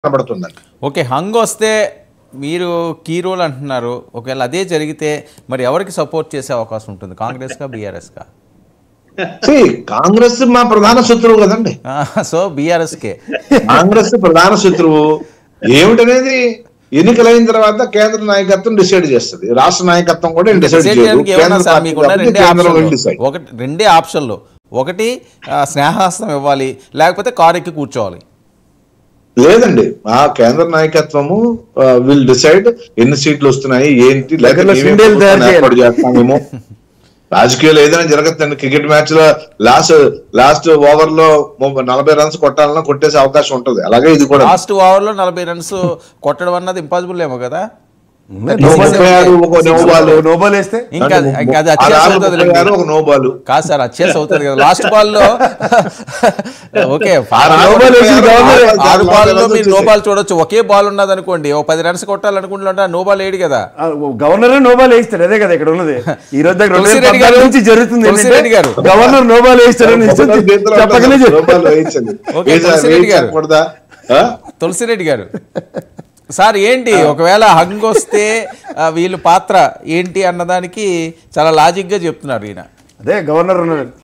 కనబడుతుందండి okay hung వస్తే మీరు key role అంటున్నారు ఒకవేళ అదే జరిగితే మరి ఎవరికి సపోర్ట్ చేసే అవకాశం ఉంటుంది కాంగ్రెస్కా బీఆర్ఎస్కా See, కాంగ్రెస్ మా ప్రధాన శత్రువు కదండి సో బీఆర్ఎస్కే కాంగ్రెస్ ప్రధాన శత్రువు ఏమిటనేది ఎన్నికలైన తర్వాత కేంద్ర నాయకత్వం డిసైడ్ చేస్తుంది రాష్ట్ర నాయకత్వం కూడా డిసైడ్ డిసైడ్ చేయదు చేయడానికి ఏమన్నా కేంద్ర సార్ పార్టీ మీకున్న కాబట్టి రెండే కేంద్రం ఆప్షన్లు డిసైడ్ ఒకటి రెండే ఆప్షన్లు ఒకటి ఆ, స్నేహాస్తం ఇవ్వాలి లేకపోతే కారు ఎక్కి కూర్చోవాలి లేదండి ఆ కేంద్ర నాయకత్వము విల్ డిసైడ్ ఎన్ని సీట్లు వస్తున్నాయి ఏంటి లేకపోతే దగ్గరలో మేమే సిండేలు తయారు ప్రభుత్వాన్ని ఏర్పాటు చేయాలి. చేస్తామేమో రాజకీయాలు ఏదైనా జరగద్దండి క్రికెట్ మ్యాచ్ లో లాస్ట్ లాస్ట్ ఓవర్ లో ము- నలభై రన్స్ కొట్టాలన్నా కొట్టేసే అవకాశం ఉంటది అలాగే ఇది కూడా లాస్ట్ ఓవర్లో నలభై రన్స్ కొట్టడం అన్నది ఇంపాసిబుల్ ఏమో కదా ముప్పై ఆరు ఒక నో బాల్ నో బాల్ వేస్తే ఇంకా అది- ఇంకా అది ఆ అచ్చేసి రాళ్ళు అవుతుంది ముప్పై ఆరు ఒక నో బాల్ కాదు సార్ అచ్చేసి అవుతుంది కదా లాస్ట్ బాల్ లో ఓకే ఆ రాళ్ళు no ball ముప్పై వేసింది ఆరు, గవర్నర్. ఆరు ఆరు బాల్ బాల్ లో రన్స్ మీరు నో వచ్చేసాయి. బాల్ చూడొచ్చు ఒకే బాల్ ఉన్నది అనుకోండి ఓ పది రన్స్ కొట్టాలనుకుంటుంటే నో బాల్ వేయడు కదా ఆ, గవర్నర్ నోబాల్ వేయిస్తాడు అదే కదా ఇక్కడ ఉన్నది ఈ రోజు దగ్గర రెండు వేల తులసిరెడ్డి గారు, పద్నాలుగు నుంచి జరుగుతుంది తులసిరెడ్డి ఏంటంటే గారు. గవర్నర్ నోబాల్ వేయిస్తాడని నిశ్చయం గవర్నర్ చేతిలో చెప్పకనే ఉంటుంది. చెప్పు. నో బాల్ వేయించండి. ఓకే, వేసా- తులసిరెడ్డి గారు. వేయించకూడదా? ఆ? తులసిరెడ్డి గారు సార్ ఏంటి ఒకవేళ హంగ్ వస్తే ఆ, వీళ్ళ పాత్ర ఏంటి అన్నదానికి చాలా లాజిక్ గా చెప్తున్నారు ఈయన అదే గవర్నర్ ఉన్నాడు